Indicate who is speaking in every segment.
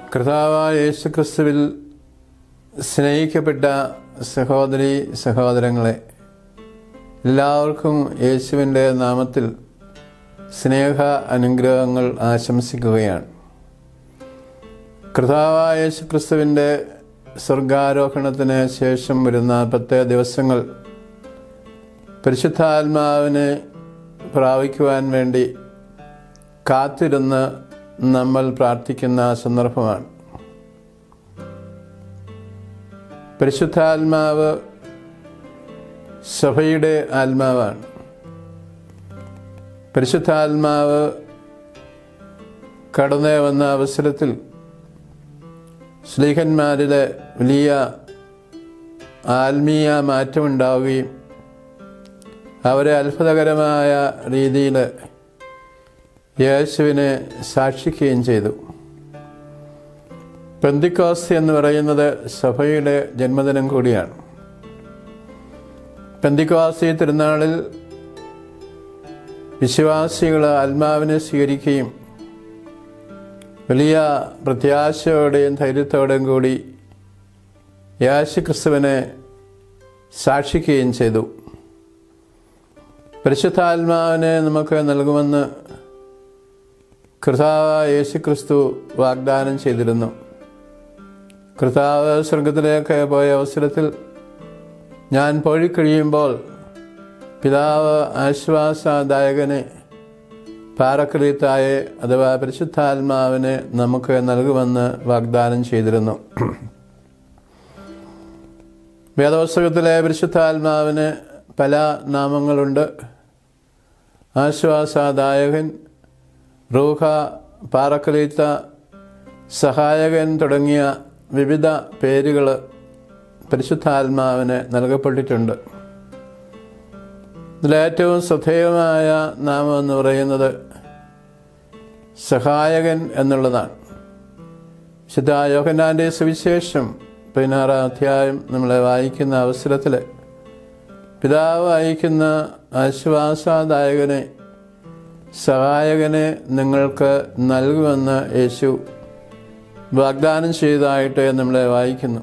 Speaker 1: കർത്താവായ യേശുക്രിസ്തുവിൽ സ്നേഹിക്കപ്പെട്ട സഹോദരി സഹോദരങ്ങളെ എല്ലാവർക്കും യേശുവിൻ്റെ നാമത്തിൽ സ്നേഹ അനുഗ്രഹങ്ങൾ ആശംസിക്കുകയാണ് കർത്താവായ യേശുക്രിസ്തുവിൻ്റെ സ്വർഗാരോഹണത്തിന് ശേഷം വരുന്ന പത്ത് ദിവസങ്ങൾ പരിശുദ്ധാത്മാവിനെ പ്രാപിക്കുവാൻ വേണ്ടി കാത്തിരുന്ന് നമ്മൾ പ്രാർത്ഥിക്കുന്ന സന്ദർഭമാണ് പരിശുദ്ധാത്മാവ് സഭയുടെ ആത്മാവാണ് പരിശുദ്ധാത്മാവ് കടന്നു വന്ന അവസരത്തിൽ സ്ലീഹന്മാരിലെ വലിയ ആത്മീയ മാറ്റമുണ്ടാവുകയും അവരെ അത്ഭുതകരമായ രീതിയിൽ യേശുവിനെ സാക്ഷിക്കുകയും ചെയ്തു പെന്തിക്കോസ് എന്ന് പറയുന്നത് സഭയുടെ ജന്മദിനം കൂടിയാണ് പെന്തിക്കോസി തിരുനാളിൽ വിശ്വാസികൾ ആത്മാവിനെ സ്വീകരിക്കുകയും വലിയ പ്രത്യാശയോടെയും ധൈര്യത്തോടെയും കൂടി യേശു ക്രിസ്തുവിനെ സാക്ഷിക്കുകയും ചെയ്തു പരിശുദ്ധാത്മാവിനെ നമുക്ക് നൽകുമെന്ന് കർത്താവ് യേശു ക്രിസ്തു വാഗ്ദാനം ചെയ്തിരുന്നു കർത്താവ് സ്വർഗത്തിലേക്ക് പോയ അവസരത്തിൽ ഞാൻ പോയിക്കഴിയുമ്പോൾ പിതാവ് ആശ്വാസദായകനെ പാരക്രീത്തായെ അഥവാ പരിശുദ്ധാത്മാവിനെ നമുക്ക് നൽകുമെന്ന് വാഗ്ദാനം ചെയ്തിരുന്നു വേദപുസ്തകത്തിലെ പരിശുദ്ധാത്മാവിന് പല നാമങ്ങളുണ്ട് ആശ്വാസദായകൻ റൂഹ പാറക്കലീത്ത സഹായകൻ തുടങ്ങിയ വിവിധ പേരുകൾ പരിശുദ്ധാത്മാവിന് നൽകപ്പെട്ടിട്ടുണ്ട് ഇതിലേറ്റവും ശ്രദ്ധേയമായ നാമം എന്ന് പറയുന്നത് സഹായകൻ എന്നുള്ളതാണ് വിശുദ്ധ യോഹനാൻ്റെ സുവിശേഷം പതിനാറാം അധ്യായം നമ്മളെ വായിക്കുന്ന അവസരത്തിൽ പിതാവ് അയക്കുന്ന ആശ്വാസദായകനെ സഹായകനെ നിങ്ങൾക്ക് നൽകുമെന്ന് യേശു വാഗ്ദാനം ചെയ്തതായിട്ട് നമ്മളെ വായിക്കുന്നു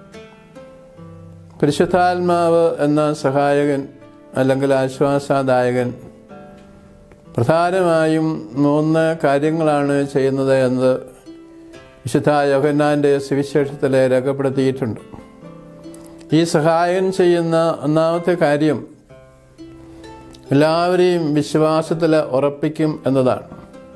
Speaker 1: പരിശുദ്ധാത്മാവ് എന്ന സഹായകൻ അല്ലെങ്കിൽ ആശ്വാസദായകൻ പ്രധാനമായും മൂന്ന് കാര്യങ്ങളാണ് ചെയ്യുന്നത് എന്നത് വിശുദ്ധ യോഹന്നാൻ്റെ സുവിശേഷത്തിൽ രേഖപ്പെടുത്തിയിട്ടുണ്ട് ഈ സഹായം ചെയ്യുന്ന ഒന്നാമത്തെ കാര്യം എല്ലാവരെയും വിശ്വാസത്തിൽ ഉറപ്പിക്കും എന്നതാണ്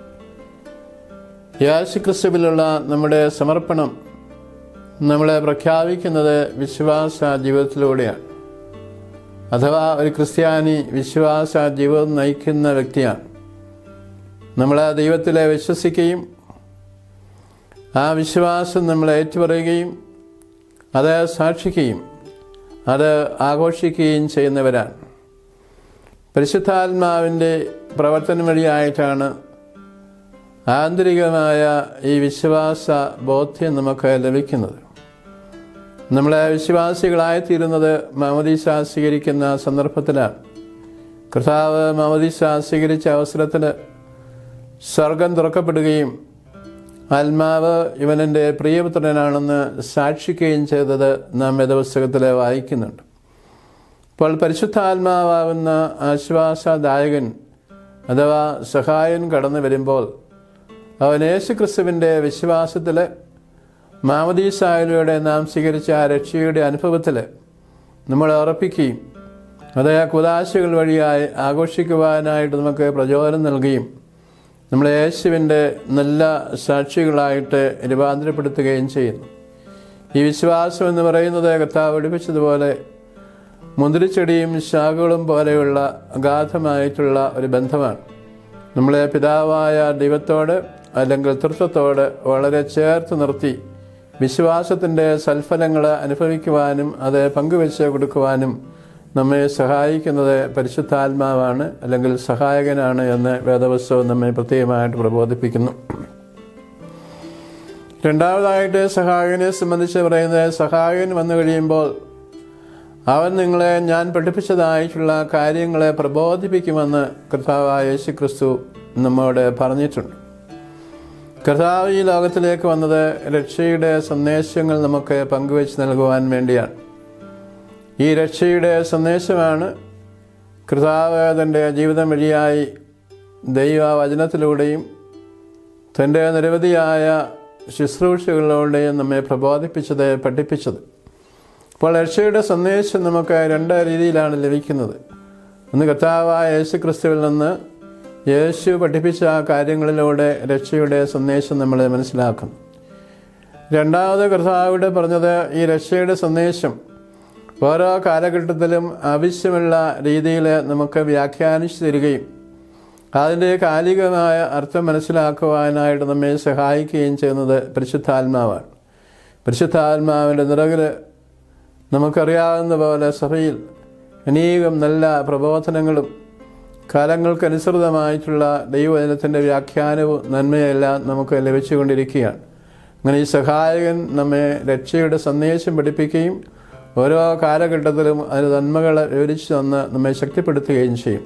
Speaker 1: യേശുക്രിസ്തുവിലുള്ള നമ്മുടെ സമർപ്പണം നമ്മളെ പ്രഖ്യാപിക്കുന്നത് വിശ്വാസ ജീവിതത്തിലൂടെയാണ് അഥവാ ഒരു ക്രിസ്ത്യാനി വിശ്വാസ ജീവിതം നയിക്കുന്ന വ്യക്തിയാണ് നമ്മൾ ആ ദൈവത്തിലെ വിശ്വസിക്കുകയും ആ വിശ്വാസം നമ്മൾ ഏറ്റുപറയുകയും അത് സാക്ഷിക്കുകയും അത് ആഘോഷിക്കുകയും ചെയ്യുന്നവരാണ് പരിശുദ്ധാത്മാവിൻ്റെ പ്രവർത്തനം വഴിയായിട്ടാണ് ആന്തരികമായ ഈ വിശ്വാസ ബോധ്യം നമുക്ക് ലഭിക്കുന്നത് നമ്മളെ വിശ്വാസികളായിത്തീരുന്നത് മാമദീസ സ്വീകരിക്കുന്ന സന്ദർഭത്തിലാണ് കർത്താവ് മാമദീസ സ്വീകരിച്ച അവസരത്തിൽ സ്വർഗം തുറക്കപ്പെടുകയും ആത്മാവ് ഇവനെൻ്റെ പ്രിയപുത്രനാണെന്ന് സാക്ഷിക്കുകയും ചെയ്തത് നാം വേദപുസ്തകത്തിൽ വായിക്കുന്നുണ്ട് ഇപ്പോൾ പരിശുദ്ധാത്മാവാകുന്ന ആശ്വാസദായകൻ അഥവാ സഹായൻ കടന്നു വരുമ്പോൾ അവൻ യേശുക്രിസ്തുവിൻ്റെ വിശ്വാസത്തിൽ മാമദീസായലൂടെ നാം സ്വീകരിച്ച രക്ഷയുടെ അനുഭവത്തിൽ നമ്മൾ ഉറപ്പിക്കുകയും അത് കുതാശകൾ വഴിയായി ആഘോഷിക്കുവാനായിട്ട് നമുക്ക് പ്രചോദനം നൽകുകയും നമ്മളെ യേശുവിൻ്റെ നല്ല സാക്ഷികളായിട്ട് രൂപാന്തരപ്പെടുത്തുകയും ചെയ്യുന്നു ഈ വിശ്വാസം എന്ന് പറയുന്നത് കർത്താവ് പഠിപ്പിച്ചതുപോലെ മുന്തിരിച്ചെടിയും ശാഖകളും പോലെയുള്ള അഗാധമായിട്ടുള്ള ഒരു ബന്ധമാണ് നമ്മളെ പിതാവായ ദൈവത്തോട് അല്ലെങ്കിൽ തൃത്വത്തോട് വളരെ ചേർത്ത് നിർത്തി വിശ്വാസത്തിൻ്റെ സൽഫലങ്ങൾ അനുഭവിക്കുവാനും അത് പങ്കുവെച്ച് കൊടുക്കുവാനും നമ്മെ സഹായിക്കുന്നത് പരിശുദ്ധാത്മാവാണ് അല്ലെങ്കിൽ സഹായകനാണ് എന്ന് വേദപുസ്തകം നമ്മെ പ്രത്യേകമായിട്ട് പ്രബോധിപ്പിക്കുന്നു രണ്ടാമതായിട്ട് സഹായകനെ സംബന്ധിച്ച് പറയുന്നത് സഹായകൻ വന്നു കഴിയുമ്പോൾ അവൻ നിങ്ങളെ ഞാൻ പഠിപ്പിച്ചതായിട്ടുള്ള കാര്യങ്ങളെ പ്രബോധിപ്പിക്കുമെന്ന് കർത്താവായ യേശു ക്രിസ്തു നമ്മോട് പറഞ്ഞിട്ടുണ്ട് കർത്താവ് ഈ ലോകത്തിലേക്ക് വന്നത് രക്ഷയുടെ സന്ദേശങ്ങൾ നമുക്ക് പങ്കുവെച്ച് നൽകുവാൻ വേണ്ടിയാണ് ഈ രക്ഷയുടെ സന്ദേശമാണ് കർത്താവ് തൻ്റെ ജീവിതം വഴിയായി ദൈവവചനത്തിലൂടെയും തൻ്റെ നിരവധിയായ ശുശ്രൂഷകളിലൂടെയും നമ്മെ പ്രബോധിപ്പിച്ചത് പഠിപ്പിച്ചത് അപ്പോൾ രക്ഷയുടെ സന്ദേശം നമുക്ക് രണ്ട് രീതിയിലാണ് ലഭിക്കുന്നത് ഒന്ന് കർത്താവായ യേശു ക്രിസ്തുവിൽ നിന്ന് യേശു പഠിപ്പിച്ച കാര്യങ്ങളിലൂടെ രക്ഷയുടെ സന്ദേശം നമ്മൾ മനസ്സിലാക്കുന്നു രണ്ടാമത് കർത്താവിടെ പറഞ്ഞത് ഈ രക്ഷയുടെ സന്ദേശം ഓരോ കാലഘട്ടത്തിലും ആവശ്യമുള്ള രീതിയിൽ നമുക്ക് വ്യാഖ്യാനിച്ചു തരികയും അതിൻ്റെ കാലികമായ അർത്ഥം മനസ്സിലാക്കുവാനായിട്ട് നമ്മെ സഹായിക്കുകയും ചെയ്യുന്നത് പരിശുദ്ധാത്മാവാണ് പരിശുദ്ധാത്മാവിൻ്റെ നിറകിൽ നമുക്കറിയാവുന്ന പോലെ സഭയിൽ അനേകം നല്ല പ്രബോധനങ്ങളും കാലങ്ങൾക്കനുസൃതമായിട്ടുള്ള ദൈവവചനത്തിൻ്റെ വ്യാഖ്യാനവും നന്മയെല്ലാം നമുക്ക് ലഭിച്ചുകൊണ്ടിരിക്കുകയാണ് അങ്ങനെ ഈ സഹായകൻ നമ്മെ രക്ഷയുടെ സന്ദേശം പഠിപ്പിക്കുകയും ഓരോ കാലഘട്ടത്തിലും അതിന് നന്മകളെ വിവരിച്ചു തന്ന് നമ്മെ ശക്തിപ്പെടുത്തുകയും ചെയ്യും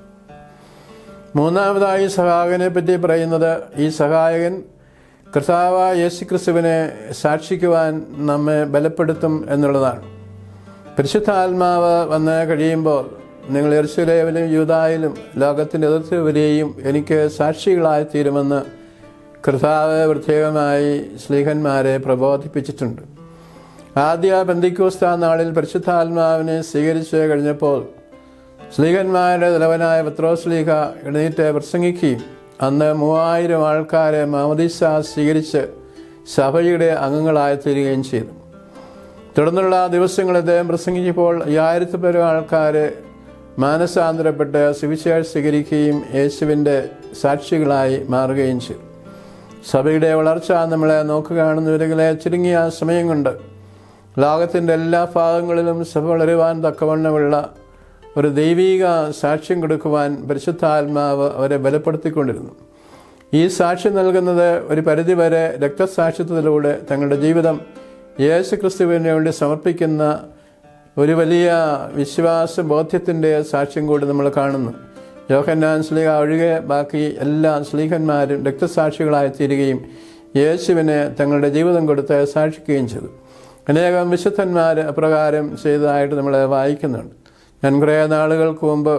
Speaker 1: മൂന്നാമതായി സഹായകനെ പറ്റി പറയുന്നത് ഈ സഹായകൻ കർത്താവ് യേശു ക്രിസ്തുവിനെ സാക്ഷിക്കുവാൻ നമ്മെ ബലപ്പെടുത്തും എന്നുള്ളതാണ് പരിശുദ്ധാത്മാവ് വന്ന് കഴിയുമ്പോൾ നിങ്ങൾ എർശുലേവിലും യൂതായിലും ലോകത്തിൻ്റെ എതിർത്ത് വരെയും എനിക്ക് സാക്ഷികളായി തീരുമെന്ന് കർത്താവ് പ്രത്യേകമായി സ്ലീഹന്മാരെ പ്രബോധിപ്പിച്ചിട്ടുണ്ട് ആദ്യ ബന്ധിക്കോസ്ത നാളിൽ പരിശുദ്ധാത്മാവിനെ സ്വീകരിച്ച് കഴിഞ്ഞപ്പോൾ സ്ലീഹന്മാരുടെ തലവനായ പത്രോസ്ലീഹ എഴുന്നേറ്റ് പ്രസംഗിക്കുകയും അന്ന് മൂവായിരം ആൾക്കാരെ മാമദീസ സ്വീകരിച്ച് സഭയുടെ അംഗങ്ങളായി തീരുകയും ചെയ്തു തുടർന്നുള്ള ദിവസങ്ങൾ അദ്ദേഹം പ്രസംഗിച്ചപ്പോൾ അയ്യായിരത്തി പേരും ആൾക്കാരെ മാനസാന്തരപ്പെട്ട് സുവിശേഷം സ്വീകരിക്കുകയും യേശുവിൻ്റെ സാക്ഷികളായി മാറുകയും ചെയ്തു സഭയുടെ വളർച്ച നമ്മളെ നോക്കുകയാണെന്നുവരെങ്കിലെ ചുരുങ്ങിയ സമയം കൊണ്ട് ലോകത്തിൻ്റെ എല്ലാ ഭാഗങ്ങളിലും സഭ വളരുവാൻ തക്കവണ്ണമുള്ള ഒരു ദൈവീക സാക്ഷ്യം കൊടുക്കുവാൻ പരിശുദ്ധാത്മാവ് അവരെ ബലപ്പെടുത്തിക്കൊണ്ടിരുന്നു ഈ സാക്ഷ്യം നൽകുന്നത് ഒരു പരിധിവരെ രക്തസാക്ഷിത്വത്തിലൂടെ തങ്ങളുടെ ജീവിതം യേശു ക്രിസ്തുവിന് വേണ്ടി സമർപ്പിക്കുന്ന ഒരു വലിയ വിശ്വാസ ബോധ്യത്തിൻ്റെ സാക്ഷ്യം കൂടി നമ്മൾ കാണുന്നു യോഹന്നാൻ സ്ലീഹ ഒഴികെ ബാക്കി എല്ലാ സ്ലീഹന്മാരും രക്തസാക്ഷികളായി തീരുകയും യേശുവിനെ തങ്ങളുടെ ജീവിതം കൊടുത്ത് സാക്ഷിക്കുകയും ചെയ്തു അനേകം വിശുദ്ധന്മാർ അപ്രകാരം ചെയ്തതായിട്ട് നമ്മൾ വായിക്കുന്നുണ്ട് ഞാൻ കുറേ നാളുകൾക്ക് മുമ്പ്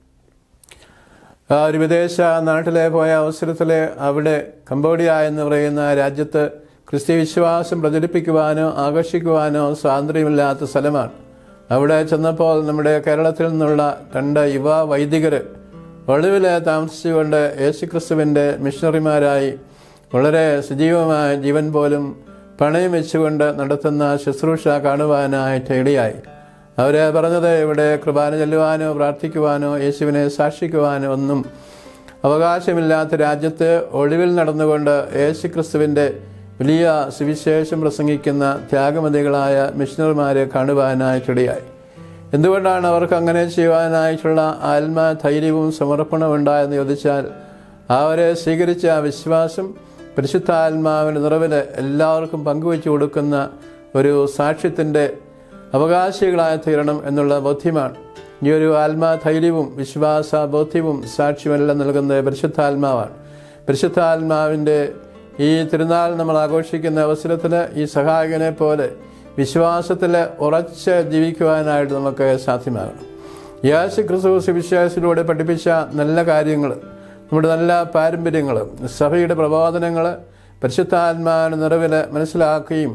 Speaker 1: ഒരു വിദേശ നാട്ടിലെ പോയ അവസരത്തിൽ അവിടെ കംബോഡിയ എന്ന് പറയുന്ന രാജ്യത്ത് ക്രിസ്ത്യ വിശ്വാസം പ്രചരിപ്പിക്കുവാനോ ആകർഷിക്കുവാനോ സ്വാതന്ത്ര്യമില്ലാത്ത സ്ഥലമാണ് അവിടെ ചെന്നപ്പോൾ നമ്മുടെ കേരളത്തിൽ നിന്നുള്ള രണ്ട് യുവ വൈദികർ ഒളിവിൽ താമസിച്ചുകൊണ്ട് യേശുക്രിസ്തുവിൻ്റെ മിഷണറിമാരായി വളരെ സജീവമായ ജീവൻ പോലും പണയം വെച്ചുകൊണ്ട് നടത്തുന്ന ശുശ്രൂഷ കാണുവാനായിട്ട് ഇടയായി അവർ പറഞ്ഞത് ഇവിടെ കൃപാന ചെല്ലുവാനോ പ്രാർത്ഥിക്കുവാനോ യേശുവിനെ സാക്ഷിക്കുവാനോ ഒന്നും അവകാശമില്ലാത്ത രാജ്യത്ത് ഒളിവിൽ നടന്നുകൊണ്ട് യേശു ക്രിസ്തുവിൻ്റെ വലിയ സുവിശേഷം പ്രസംഗിക്കുന്ന ത്യാഗമതികളായ മിഷണർമാരെ കാണുവാനായിട്ടിടയായി എന്തുകൊണ്ടാണ് അവർക്ക് അങ്ങനെ ചെയ്യുവാനായിട്ടുള്ള ആത്മാ ധൈര്യവും സമർപ്പണവും ഉണ്ടായെന്ന് ചോദിച്ചാൽ അവരെ സ്വീകരിച്ച വിശ്വാസം പരിശുദ്ധാത്മാവിൻ്റെ നിറവിൽ എല്ലാവർക്കും പങ്കുവെച്ചു കൊടുക്കുന്ന ഒരു സാക്ഷ്യത്തിൻ്റെ അവകാശികളായി തീരണം എന്നുള്ള ബോധ്യമാണ് ഈ ഒരു ആത്മാധൈര്യവും വിശ്വാസ ബോധ്യവും സാക്ഷ്യമെല്ലാം നൽകുന്നത് പരിശുദ്ധാത്മാവാണ് പരിശുദ്ധാത്മാവിൻ്റെ ഈ തിരുനാൾ നമ്മൾ ആഘോഷിക്കുന്ന അവസരത്തിൽ ഈ സഹായകനെ പോലെ വിശ്വാസത്തിൽ ഉറച്ച് ജീവിക്കുവാനായിട്ട് നമുക്ക് സാധ്യമാകണം യേശു ക്രിസ്തു സുവിശ്വാസത്തിലൂടെ പഠിപ്പിച്ച നല്ല കാര്യങ്ങൾ നമ്മുടെ നല്ല പാരമ്പര്യങ്ങൾ സഭയുടെ പ്രബോധനങ്ങൾ പരിശുദ്ധാത്മാവിൻ്റെ നിറവിൽ മനസ്സിലാക്കുകയും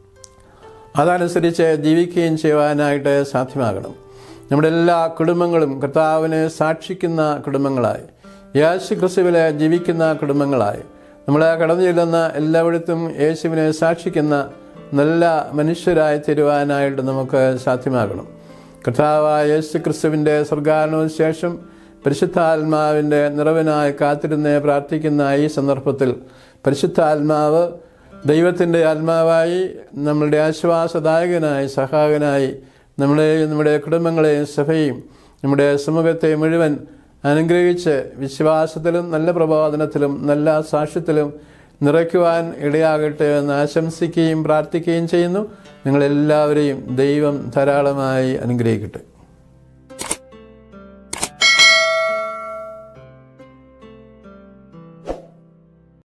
Speaker 1: അതനുസരിച്ച് ജീവിക്കുകയും ചെയ്യുവാനായിട്ട് സാധ്യമാകണം നമ്മുടെ എല്ലാ കുടുംബങ്ങളും കർത്താവിനെ സാക്ഷിക്കുന്ന കുടുംബങ്ങളായി യേശു ക്രിസ്തുവിൽ ജീവിക്കുന്ന കുടുംബങ്ങളായി നമ്മളെ കടന്നു ചെല്ലുന്ന എല്ലായിടത്തും യേശുവിനെ സാക്ഷിക്കുന്ന നല്ല മനുഷ്യരായി തീരുവാനായിട്ട് നമുക്ക് സാധ്യമാകണം കർത്താവായ യേശു ക്രിസ്തുവിൻ്റെ സ്വർഗാനവും ശേഷം പരിശുദ്ധാത്മാവിൻ്റെ നിറവിനായി കാത്തിരുന്ന് പ്രാർത്ഥിക്കുന്ന ഈ സന്ദർഭത്തിൽ പരിശുദ്ധാത്മാവ് ദൈവത്തിൻ്റെ ആത്മാവായി നമ്മളുടെ ആശ്വാസദായകനായി സഹായകനായി നമ്മളെയും നമ്മുടെ കുടുംബങ്ങളെയും സഭയും നമ്മുടെ സമൂഹത്തെ മുഴുവൻ അനുഗ്രഹിച്ച് വിശ്വാസത്തിലും നല്ല പ്രബോധനത്തിലും നല്ല സാക്ഷ്യത്തിലും നിറയ്ക്കുവാൻ ഇടയാകട്ടെ എന്ന് ആശംസിക്കുകയും പ്രാർത്ഥിക്കുകയും ചെയ്യുന്നു നിങ്ങളെല്ലാവരെയും ദൈവം ധാരാളമായി അനുഗ്രഹിക്കട്ടെ